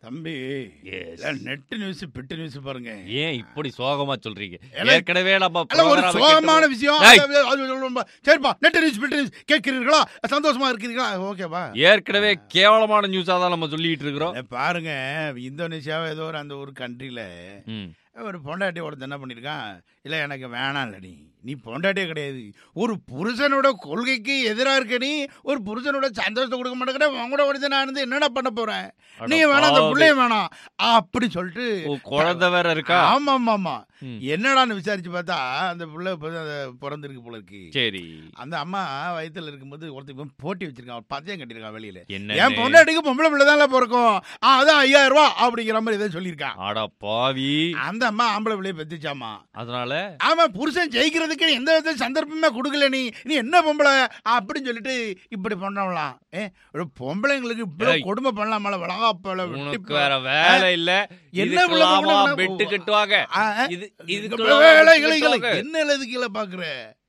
தம்பி Yes. Net news bit news பாருங்க ஏன் இப்படி சோகமா சொல்றீங்க ஏன்னா- ஏற்கனவே நம்ம அல்ல ஒரு program சோகமான கேட்டு- விஷயம் டேய். அது- அது சொல்லுவோம்பா. சரிப்பா நெட் நியூஸ் பிட்டு நியூஸ் கேட்கிறீர்களா சந்தோஷமா இருக்கிறீங்களா ஓகேவா ஏற்கனவே கேவலமான நியூஸா தான் நம்ம சொல்லிட்டு இருக்கிறோம் இல்ல, பாருங்க இந்தோனேஷியாவை ஏதோ ஒரு அந்த ஒரு கண்ட்ரியில ம். ஒரு பொண்டாட்டி ஒருத்தன் என்ன பண்ணியிருக்கான் இல்லை எனக்கு வேணாம் இல்ல நீ நீ பொண்டாட்டியே கிடையாது ஒரு புருஷனோட கொள்கைக்கு எதிராக இருக்க நீ ஒரு புருஷனோட சந்தோஷத்தை கொடுக்க மாட்டேங்கிற உங்களோட ஒருத்தன் நான் இருந்து என்னடா பண்ண போறேன் அட நீ வேணாம் அந்த பாவி. பிள்ளைய வேணாம் அப்படி சொல்லிட்டு ஓ, குழந்தை வேற இருக்கா ஆமா ஆமா ஆமா ம். என்னடான்னு விசாரிச்சு பார்த்தா அந்த பிள்ளை இப்ப தான் பிறந்திருக்கு போல இருக்கு சரி அந்த அம்மா வயித்துல இருக்கும்போது ஒருத்தர் இவன் போட்டி வச்சிருக்கான் ஒரு பந்தயம் கட்டியிருக்கான் வெளியில என்ன என் பொண்டாட்டிக்கு பொம்பளை பிள்ளை தான் பிறக்கும் ஆ, அதான் ஐயாயிரம் ரூபா அப்படிங்கிற மாதிரி ஏதோ சொல்லியிருக்கான் அட பாவி அந்த அம்மா ஆம்பளை பிள்ளைய பெத்துச்சாமா அதனால ஆமா புருஷன் ஜெயிக்கிறதுக்கு எந்த வித சந்தர்ப்பமே கொடுக்கல நீ நீ என்ன பொம்பளை அப்படின்னு சொல்லிட்டு இப்படி பண்ணலாம் ஏ ஒரு பொம்பளைங்களுக்கு இப்படி ஏய். கொடுமை பண்ணலாமல வளகாப்பல உனக்கு வேற வேலை இல்ல என்ன இதுக்கெல்லாமா இவ்வளவு பண்ண- பெட்டு கட்டுவாங்க இது இதுக்கு இதுக்கு வேலை, இலை, இலை. என்ன எழுதுக்கீழ பாக்குற